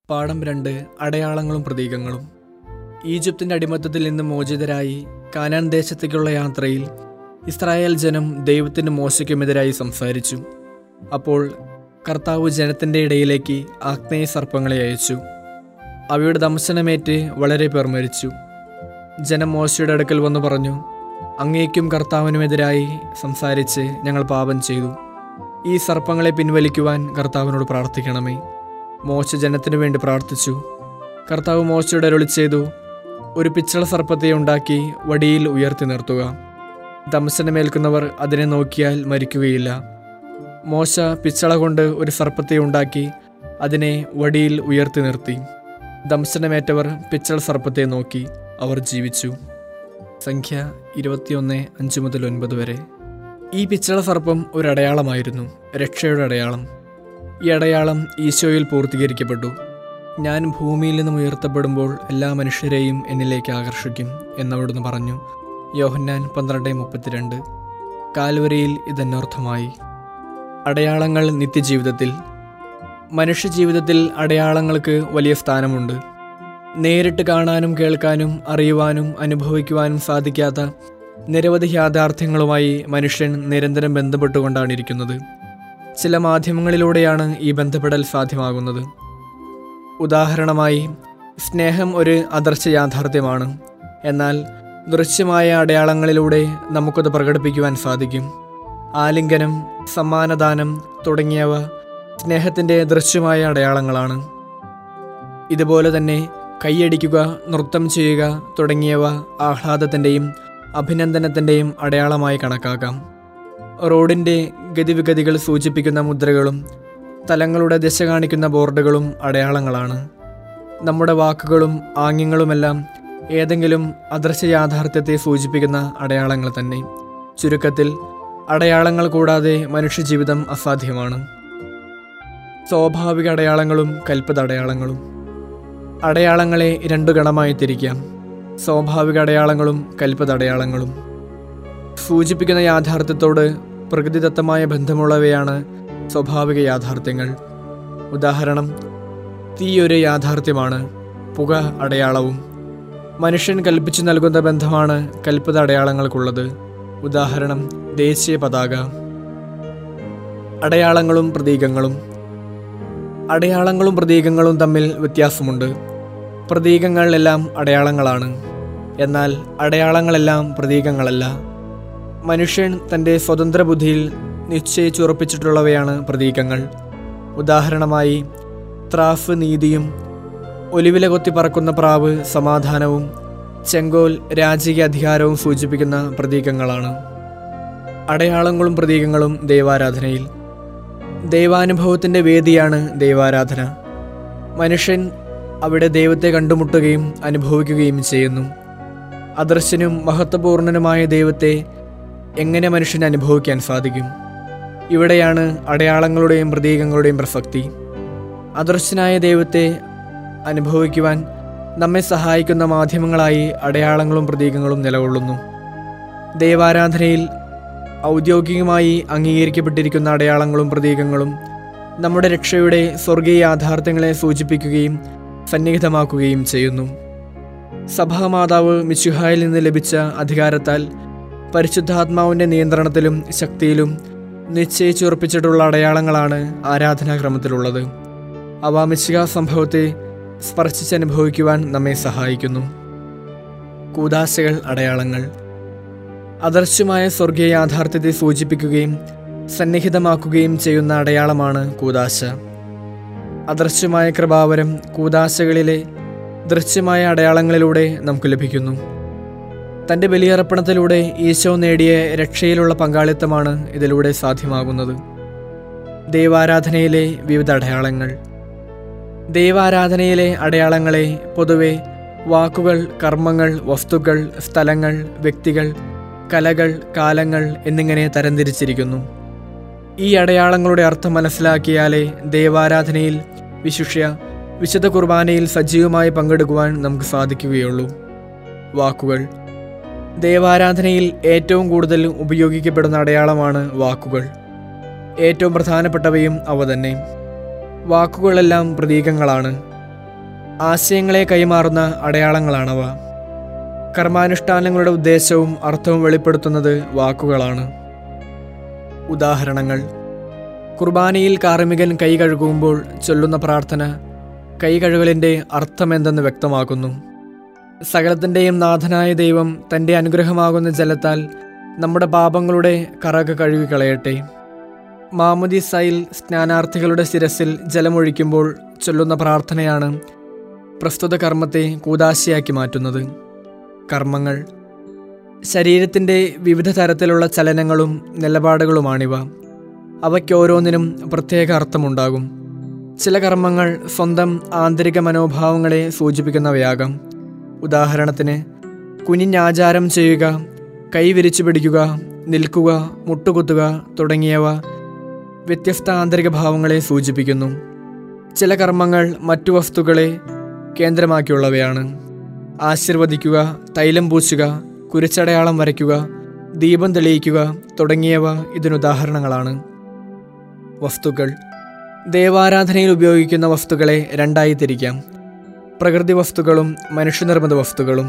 പാഠം രണ്ട് അടയാളങ്ങളും പ്രതീകങ്ങളും ഈജിപ്തിന്റെ അടിമത്തത്തിൽ നിന്ന് മോചിതരായി കാനാൻ ദേശത്തേക്കുള്ള യാത്രയിൽ ഇസ്രായേൽ ജനം ദൈവത്തിന് മോശയ്ക്കുമെതിരായി സംസാരിച്ചു അപ്പോൾ കർത്താവ് ജനത്തിന്റെ ഇടയിലേക്ക് ആഗ്നേയ സർപ്പങ്ങളെ അയച്ചു അവയുടെ ദംശനമേറ്റ് വളരെ പേർ മരിച്ചു ജനം മോശയുടെ അടുക്കൽ വന്നു പറഞ്ഞു അങ്ങേക്കും കർത്താവിനുമെതിരായി സംസാരിച്ച് ഞങ്ങൾ പാപം ചെയ്തു ഈ സർപ്പങ്ങളെ പിൻവലിക്കുവാൻ കർത്താവിനോട് പ്രാർത്ഥിക്കണമേ മോശ ജനത്തിനു വേണ്ടി പ്രാർത്ഥിച്ചു കർത്താവ് മോശയുടെ അരുളി ചെയ്തു ഒരു പിച്ചള സർപ്പത്തെ ഉണ്ടാക്കി വടിയിൽ ഉയർത്തി നിർത്തുക ദംശനമേൽക്കുന്നവർ അതിനെ നോക്കിയാൽ മരിക്കുകയില്ല മോശ പിച്ചള കൊണ്ട് ഒരു സർപ്പത്തെ ഉണ്ടാക്കി അതിനെ വടിയിൽ ഉയർത്തി നിർത്തി ദംശനമേറ്റവർ പിച്ചള സർപ്പത്തെ നോക്കി അവർ ജീവിച്ചു സംഖ്യ ഇരുപത്തിയൊന്ന് അഞ്ച് മുതൽ ഒൻപത് വരെ ഈ പിച്ചള സർപ്പം ഒരു അടയാളമായിരുന്നു രക്ഷയുടെ അടയാളം ഈ അടയാളം ഈശോയിൽ പൂർത്തീകരിക്കപ്പെട്ടു ഞാൻ ഭൂമിയിൽ നിന്നും ഉയർത്തപ്പെടുമ്പോൾ എല്ലാ മനുഷ്യരെയും എന്നിലേക്ക് ആകർഷിക്കും എന്നവിടുന്ന് പറഞ്ഞു യോഹന്നാൻ പന്ത്രണ്ട് മുപ്പത്തിരണ്ട് കാൽവരിയിൽ ഇതന്നർത്ഥമായി അടയാളങ്ങൾ നിത്യജീവിതത്തിൽ മനുഷ്യജീവിതത്തിൽ അടയാളങ്ങൾക്ക് വലിയ സ്ഥാനമുണ്ട് നേരിട്ട് കാണാനും കേൾക്കാനും അറിയുവാനും അനുഭവിക്കുവാനും സാധിക്കാത്ത നിരവധി യാഥാർത്ഥ്യങ്ങളുമായി മനുഷ്യൻ നിരന്തരം ബന്ധപ്പെട്ടുകൊണ്ടാണ് ഇരിക്കുന്നത് ചില മാധ്യമങ്ങളിലൂടെയാണ് ഈ ബന്ധപ്പെടൽ സാധ്യമാകുന്നത് ഉദാഹരണമായി സ്നേഹം ഒരു അദർശ യാഥാർത്ഥ്യമാണ് എന്നാൽ ദൃശ്യമായ അടയാളങ്ങളിലൂടെ നമുക്കത് പ്രകടിപ്പിക്കുവാൻ സാധിക്കും ആലിംഗനം സമ്മാനദാനം തുടങ്ങിയവ സ്നേഹത്തിൻ്റെ ദൃശ്യമായ അടയാളങ്ങളാണ് ഇതുപോലെ തന്നെ കൈയടിക്കുക നൃത്തം ചെയ്യുക തുടങ്ങിയവ ആഹ്ലാദത്തിൻ്റെയും അഭിനന്ദനത്തിൻ്റെയും അടയാളമായി കണക്കാക്കാം റോഡിൻ്റെ ഗതിവിഗതികൾ സൂചിപ്പിക്കുന്ന മുദ്രകളും സ്ഥലങ്ങളുടെ ദിശ കാണിക്കുന്ന ബോർഡുകളും അടയാളങ്ങളാണ് നമ്മുടെ വാക്കുകളും ആംഗ്യങ്ങളുമെല്ലാം ഏതെങ്കിലും അദൃശ്യ യാഥാർത്ഥ്യത്തെ സൂചിപ്പിക്കുന്ന അടയാളങ്ങൾ തന്നെ ചുരുക്കത്തിൽ അടയാളങ്ങൾ കൂടാതെ മനുഷ്യജീവിതം അസാധ്യമാണ് സ്വാഭാവിക അടയാളങ്ങളും കൽപ്പിത അടയാളങ്ങളും അടയാളങ്ങളെ രണ്ടു ഗണമായി തിരിക്കാം സ്വാഭാവിക അടയാളങ്ങളും കൽപ്പിത അടയാളങ്ങളും സൂചിപ്പിക്കുന്ന യാഥാർത്ഥ്യത്തോട് പ്രകൃതിദത്തമായ ബന്ധമുള്ളവയാണ് സ്വാഭാവിക യാഥാർത്ഥ്യങ്ങൾ ഉദാഹരണം തീ ഒരു യാഥാർത്ഥ്യമാണ് പുക അടയാളവും മനുഷ്യൻ കൽപ്പിച്ചു നൽകുന്ന ബന്ധമാണ് കൽപ്പിത അടയാളങ്ങൾക്കുള്ളത് ഉദാഹരണം ദേശീയ പതാക അടയാളങ്ങളും പ്രതീകങ്ങളും അടയാളങ്ങളും പ്രതീകങ്ങളും തമ്മിൽ വ്യത്യാസമുണ്ട് പ്രതീകങ്ങളെല്ലാം അടയാളങ്ങളാണ് എന്നാൽ അടയാളങ്ങളെല്ലാം പ്രതീകങ്ങളല്ല മനുഷ്യൻ തൻ്റെ സ്വതന്ത്ര ബുദ്ധിയിൽ നിശ്ചയിച്ചുറപ്പിച്ചിട്ടുള്ളവയാണ് പ്രതീകങ്ങൾ ഉദാഹരണമായി ത്രാഫ് നീതിയും ഒലിവില കൊത്തി പറക്കുന്ന പ്രാവ് സമാധാനവും ചെങ്കോൽ രാജകീയ അധികാരവും സൂചിപ്പിക്കുന്ന പ്രതീകങ്ങളാണ് അടയാളങ്ങളും പ്രതീകങ്ങളും ദൈവാരാധനയിൽ ദൈവാനുഭവത്തിൻ്റെ വേദിയാണ് ദൈവാരാധന മനുഷ്യൻ അവിടെ ദൈവത്തെ കണ്ടുമുട്ടുകയും അനുഭവിക്കുകയും ചെയ്യുന്നു അദർശനും മഹത്വപൂർണനുമായ ദൈവത്തെ എങ്ങനെ മനുഷ്യന് അനുഭവിക്കാൻ സാധിക്കും ഇവിടെയാണ് അടയാളങ്ങളുടെയും പ്രതീകങ്ങളുടെയും പ്രസക്തി അദർശനായ ദൈവത്തെ അനുഭവിക്കുവാൻ നമ്മെ സഹായിക്കുന്ന മാധ്യമങ്ങളായി അടയാളങ്ങളും പ്രതീകങ്ങളും നിലകൊള്ളുന്നു ദൈവാരാധനയിൽ ഔദ്യോഗികമായി അംഗീകരിക്കപ്പെട്ടിരിക്കുന്ന അടയാളങ്ങളും പ്രതീകങ്ങളും നമ്മുടെ രക്ഷയുടെ സ്വർഗീയ യാഥാർത്ഥ്യങ്ങളെ സൂചിപ്പിക്കുകയും സന്നിഹിതമാക്കുകയും ചെയ്യുന്നു സഭാമാതാവ് മിശുഹായിൽ നിന്ന് ലഭിച്ച അധികാരത്താൽ പരിശുദ്ധാത്മാവിൻ്റെ നിയന്ത്രണത്തിലും ശക്തിയിലും നിശ്ചയിച്ചുറപ്പിച്ചിട്ടുള്ള അടയാളങ്ങളാണ് ആരാധനാക്രമത്തിലുള്ളത് അവ മിശിക സംഭവത്തെ സ്പർശിച്ചനുഭവിക്കുവാൻ നമ്മെ സഹായിക്കുന്നു കൂതാശകൾ അടയാളങ്ങൾ അദർശ്യമായ സ്വർഗീയ യാഥാർത്ഥ്യത്തെ സൂചിപ്പിക്കുകയും സന്നിഹിതമാക്കുകയും ചെയ്യുന്ന അടയാളമാണ് കൂതാശ അദൃശ്യമായ കൃപാവരം കൂതാശകളിലെ ദൃശ്യമായ അടയാളങ്ങളിലൂടെ നമുക്ക് ലഭിക്കുന്നു തൻ്റെ ബലിയർപ്പണത്തിലൂടെ ഈശോ നേടിയ രക്ഷയിലുള്ള പങ്കാളിത്തമാണ് ഇതിലൂടെ സാധ്യമാകുന്നത് ദൈവാരാധനയിലെ വിവിധ അടയാളങ്ങൾ ദൈവാരാധനയിലെ അടയാളങ്ങളെ പൊതുവെ വാക്കുകൾ കർമ്മങ്ങൾ വസ്തുക്കൾ സ്ഥലങ്ങൾ വ്യക്തികൾ കലകൾ കാലങ്ങൾ എന്നിങ്ങനെ തരംതിരിച്ചിരിക്കുന്നു ഈ അടയാളങ്ങളുടെ അർത്ഥം മനസ്സിലാക്കിയാലേ ദൈവാരാധനയിൽ വിശുഷ്യ വിശുദ്ധ കുർബാനയിൽ സജീവമായി പങ്കെടുക്കുവാൻ നമുക്ക് സാധിക്കുകയുള്ളൂ വാക്കുകൾ ദേവാരാധനയിൽ ഏറ്റവും കൂടുതൽ ഉപയോഗിക്കപ്പെടുന്ന അടയാളമാണ് വാക്കുകൾ ഏറ്റവും പ്രധാനപ്പെട്ടവയും അവ തന്നെ വാക്കുകളെല്ലാം പ്രതീകങ്ങളാണ് ആശയങ്ങളെ കൈമാറുന്ന അടയാളങ്ങളാണവ കർമാനുഷ്ഠാനങ്ങളുടെ ഉദ്ദേശവും അർത്ഥവും വെളിപ്പെടുത്തുന്നത് വാക്കുകളാണ് ഉദാഹരണങ്ങൾ കുർബാനയിൽ കാർമികൻ കൈ കഴുകുമ്പോൾ ചൊല്ലുന്ന പ്രാർത്ഥന കൈ കഴുകലിൻ്റെ അർത്ഥമെന്തെന്ന് വ്യക്തമാക്കുന്നു സകലത്തിൻ്റെയും നാഥനായ ദൈവം തൻ്റെ അനുഗ്രഹമാകുന്ന ജലത്താൽ നമ്മുടെ പാപങ്ങളുടെ കറക കഴുകിക്കളയട്ടെ മാമുദിസയിൽ സ്നാനാർത്ഥികളുടെ ശിരസിൽ ജലമൊഴിക്കുമ്പോൾ ചൊല്ലുന്ന പ്രാർത്ഥനയാണ് പ്രസ്തുത കർമ്മത്തെ കൂതാശയാക്കി മാറ്റുന്നത് കർമ്മങ്ങൾ ശരീരത്തിൻ്റെ വിവിധ തരത്തിലുള്ള ചലനങ്ങളും നിലപാടുകളുമാണിവ അവയ്ക്കോരോന്നിനും പ്രത്യേക അർത്ഥമുണ്ടാകും ചില കർമ്മങ്ങൾ സ്വന്തം ആന്തരിക മനോഭാവങ്ങളെ സൂചിപ്പിക്കുന്നവയാകാം ഉദാഹരണത്തിന് കുനിഞ്ഞാചാരം ചെയ്യുക കൈ വിരിച്ചു പിടിക്കുക നിൽക്കുക മുട്ടുകുത്തുക തുടങ്ങിയവ വ്യത്യസ്ത ആന്തരിക ഭാവങ്ങളെ സൂചിപ്പിക്കുന്നു ചില കർമ്മങ്ങൾ മറ്റു വസ്തുക്കളെ കേന്ദ്രമാക്കിയുള്ളവയാണ് ആശീർവദിക്കുക തൈലം പൂശുക കുരിച്ചടയാളം വരയ്ക്കുക ദീപം തെളിയിക്കുക തുടങ്ങിയവ ഇതിനുദാഹരണങ്ങളാണ് വസ്തുക്കൾ ദേവാരാധനയിൽ ഉപയോഗിക്കുന്ന വസ്തുക്കളെ രണ്ടായി തിരിക്കാം പ്രകൃതി വസ്തുക്കളും മനുഷ്യനിർമ്മിത വസ്തുക്കളും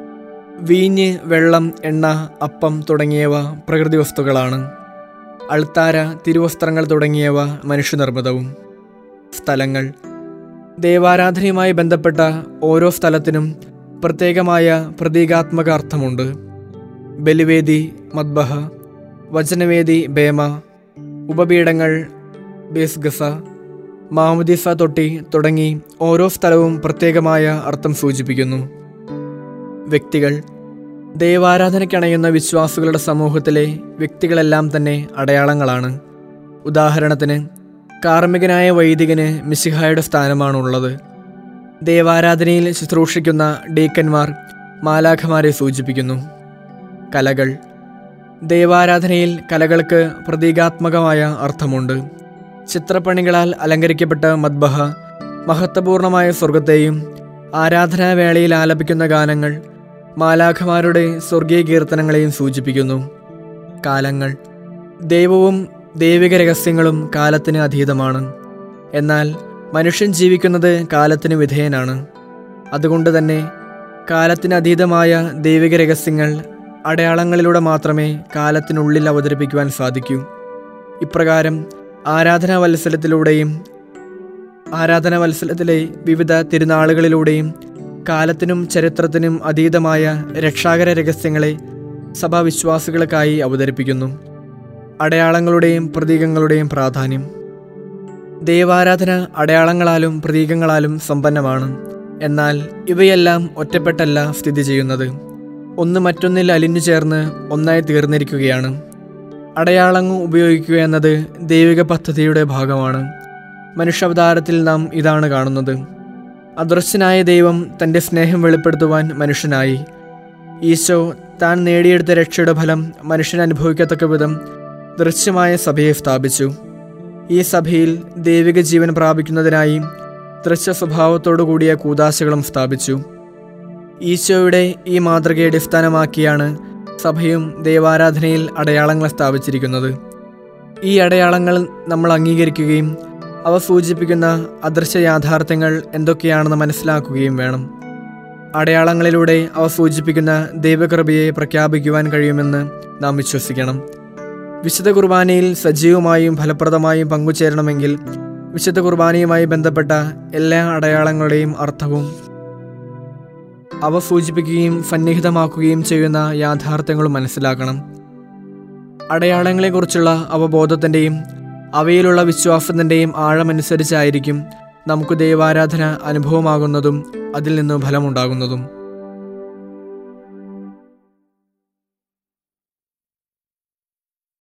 വീഞ്ഞ് വെള്ളം എണ്ണ അപ്പം തുടങ്ങിയവ പ്രകൃതി വസ്തുക്കളാണ് അൾത്താര തിരുവസ്ത്രങ്ങൾ തുടങ്ങിയവ മനുഷ്യനിർമ്മിതവും സ്ഥലങ്ങൾ ദേവാരാധനയുമായി ബന്ധപ്പെട്ട ഓരോ സ്ഥലത്തിനും പ്രത്യേകമായ പ്രതീകാത്മക അർത്ഥമുണ്ട് ബലിവേദി മദ്ബഹ വചനവേദി ബേമ ഉപപീഠങ്ങൾ ബേസ്ഗസ മാമുദിസ തൊട്ടി തുടങ്ങി ഓരോ സ്ഥലവും പ്രത്യേകമായ അർത്ഥം സൂചിപ്പിക്കുന്നു വ്യക്തികൾ ദേവാരാധനയ്ക്കണയുന്ന വിശ്വാസികളുടെ സമൂഹത്തിലെ വ്യക്തികളെല്ലാം തന്നെ അടയാളങ്ങളാണ് ഉദാഹരണത്തിന് കാർമ്മികനായ വൈദികന് മിശിഹായുടെ സ്ഥാനമാണുള്ളത് ദേവാരാധനയിൽ ശുശ്രൂഷിക്കുന്ന ഡീക്കന്മാർ മാലാഖമാരെ സൂചിപ്പിക്കുന്നു കലകൾ ദേവാരാധനയിൽ കലകൾക്ക് പ്രതീകാത്മകമായ അർത്ഥമുണ്ട് ചിത്രപ്പണികളാൽ അലങ്കരിക്കപ്പെട്ട മദ്ബഹ മഹത്വപൂർണമായ സ്വർഗത്തെയും ആരാധനാവേളയിൽ ആലപിക്കുന്ന ഗാനങ്ങൾ മാലാഖമാരുടെ സ്വർഗീയ കീർത്തനങ്ങളെയും സൂചിപ്പിക്കുന്നു കാലങ്ങൾ ദൈവവും ദൈവിക രഹസ്യങ്ങളും കാലത്തിന് അതീതമാണ് എന്നാൽ മനുഷ്യൻ ജീവിക്കുന്നത് കാലത്തിന് വിധേയനാണ് അതുകൊണ്ട് തന്നെ കാലത്തിന് അതീതമായ ദൈവിക രഹസ്യങ്ങൾ അടയാളങ്ങളിലൂടെ മാത്രമേ കാലത്തിനുള്ളിൽ അവതരിപ്പിക്കുവാൻ സാധിക്കൂ ഇപ്രകാരം ആരാധനാ വത്സരത്തിലൂടെയും ആരാധനാ വത്സരത്തിലെ വിവിധ തിരുനാളുകളിലൂടെയും കാലത്തിനും ചരിത്രത്തിനും അതീതമായ രക്ഷാകര രഹസ്യങ്ങളെ സഭാവിശ്വാസികൾക്കായി അവതരിപ്പിക്കുന്നു അടയാളങ്ങളുടെയും പ്രതീകങ്ങളുടെയും പ്രാധാന്യം ദേവാരാധന അടയാളങ്ങളാലും പ്രതീകങ്ങളാലും സമ്പന്നമാണ് എന്നാൽ ഇവയെല്ലാം ഒറ്റപ്പെട്ടല്ല സ്ഥിതി ചെയ്യുന്നത് ഒന്ന് മറ്റൊന്നിൽ അലിഞ്ഞു ചേർന്ന് ഒന്നായി തീർന്നിരിക്കുകയാണ് അടയാളങ്ങൾ ഉപയോഗിക്കുക എന്നത് ദൈവിക പദ്ധതിയുടെ ഭാഗമാണ് മനുഷ്യാവതാരത്തിൽ നാം ഇതാണ് കാണുന്നത് അദൃശ്യനായ ദൈവം തൻ്റെ സ്നേഹം വെളിപ്പെടുത്തുവാൻ മനുഷ്യനായി ഈശോ താൻ നേടിയെടുത്ത രക്ഷയുടെ ഫലം മനുഷ്യൻ അനുഭവിക്കത്തക്ക വിധം ദൃശ്യമായ സഭയെ സ്ഥാപിച്ചു ഈ സഭയിൽ ദൈവിക ജീവൻ പ്രാപിക്കുന്നതിനായി ദൃശ്യ സ്വഭാവത്തോടു കൂടിയ കൂതാശകളും സ്ഥാപിച്ചു ഈശോയുടെ ഈ മാതൃകയെ അടിസ്ഥാനമാക്കിയാണ് സഭയും ദൈവാരാധനയിൽ അടയാളങ്ങൾ സ്ഥാപിച്ചിരിക്കുന്നത് ഈ അടയാളങ്ങൾ നമ്മൾ അംഗീകരിക്കുകയും അവ സൂചിപ്പിക്കുന്ന അദൃശ്യ യാഥാർത്ഥ്യങ്ങൾ എന്തൊക്കെയാണെന്ന് മനസ്സിലാക്കുകയും വേണം അടയാളങ്ങളിലൂടെ അവ സൂചിപ്പിക്കുന്ന ദൈവകൃപയെ പ്രഖ്യാപിക്കുവാൻ കഴിയുമെന്ന് നാം വിശ്വസിക്കണം വിശുദ്ധ കുർബാനയിൽ സജീവമായും ഫലപ്രദമായും പങ്കുചേരണമെങ്കിൽ വിശുദ്ധ കുർബാനയുമായി ബന്ധപ്പെട്ട എല്ലാ അടയാളങ്ങളുടെയും അർത്ഥവും അവ സൂചിപ്പിക്കുകയും സന്നിഹിതമാക്കുകയും ചെയ്യുന്ന യാഥാർത്ഥ്യങ്ങളും മനസ്സിലാക്കണം അടയാളങ്ങളെക്കുറിച്ചുള്ള അവബോധത്തിൻ്റെയും അവയിലുള്ള വിശ്വാസത്തിൻ്റെയും ആഴമനുസരിച്ചായിരിക്കും നമുക്ക് ദൈവാരാധന അനുഭവമാകുന്നതും അതിൽ നിന്ന് ഫലമുണ്ടാകുന്നതും